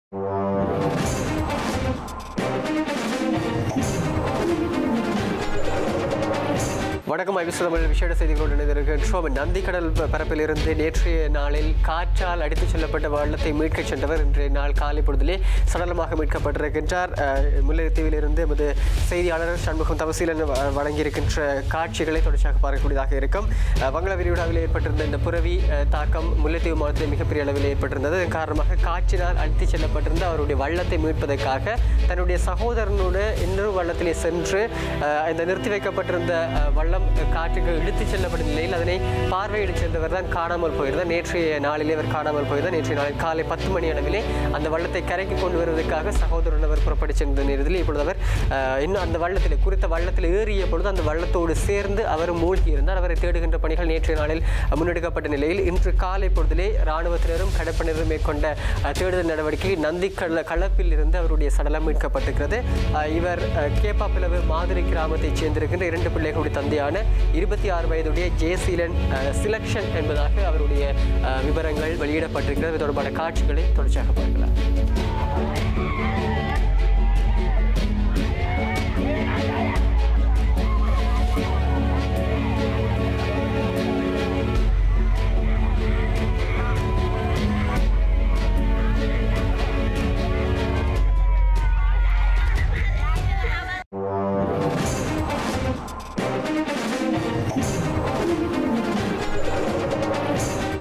வணக்கம் ஐவிசுலமல் விசேட செய்திகளோடு இணைந்திருக்கின்றோம் நந்திக்கடல் ப- பரப்பிலிருந்து நேற்றைய நாளில் காற்றால் அடித்துச் செல்லப்பட்ட வெள்ளத்தை மீட்கச் சென்றவர் இன்றைய நாள் காலை பொழுதிலே சடலமாக மீட்கப்பட்டிருக்கின்றார் அஹ், முல்லைத்தீவிலிருந்து எமது செய்தியாளர் சண்முகம் தவசீலன் வ- வழங்கியிருக்கின்ற காட்சிகளை தொடர்ச்சியாக பார்க்கக்கூடியதாக இருக்கும் அஹ், வங்கள விரிகுடாவில் ஏற்பட்டிருந்த இந்த புரவி அஹ், தாக்கம் முல்லைத்தீவு மாவட்டத்தில் மிகப்பெரிய அளவில் ஏற்பட்டிருந்தது இதன் காரணமாக காற்றினால் அடித்துச் செல்லப்பட்டிருந்த அவருடைய வள்ளத்தை மீட்பதற்காக தன்னுடைய சகோதரனோடு இன்னொரு வள்ளத்திலே சென்று அஹ், இந்த நிறுத்தி வைக்கப்பட்டிருந்த அஹ், வள்ளம் காற்றுக்கு இழுத்துச் செல்லப்பட்ட நிலையில் அதனை பார்வையிட சென்றவர் தான் காணாமல் போயிருந்தார் நேற்றைய நாளிலே அவர் காணாமல் போயிருந்தார் நேற்றைய நாளில் காலை பத்து மணி அளவிலே அந்த வள்ளத்தை கரைக்கு கொண்டு வருவதற்காக சகோதரன் அவர் புறப்பட்டு சென்ற நேரத்தில் இப்பொழுது அவர் அஹ், இன்னும் அந்த வள்ளத்தில் குறித்த வள்ளத்தில் ஏறிய பொழுது அந்த வள்ளத்தோடு சேர்ந்து அவர் மூழ்கி இருந்தார் அவரை தேடுகின்ற பணிகள் நேற்றைய நாளில் முன்னெடுக்கப்பட்ட நிலையில் இன்று காலை பொழுதிலே இராணுவத்தினரும் கடற்படையினரும் மேற்கொண்ட அஹ், தேடுதல் நடவடிக்கை நந்தி கள்ள களப்பில் இருந்து அவருடைய சடலம் மீட்கப்பட்டிருக்கிறது அஹ், இவர் அஹ், கேப்பாப்பிளவு மாதிரி கிராமத்தைச் சேர்ந்திருக்கின்ற இரண்டு பிள்ளைகளுடைய தந்தையான இருபத்தி ஆறு வயதுடைய ஜெயசீலன் அஹ், சிலக்ஷன் என்பதாக அவருடைய அஹ், விவரங்கள் வெளியிடப்பட்டிருக்கிறது இது தொடர்பான காட்சிகளை தொடர்ச்சியாக பார்க்கலாம்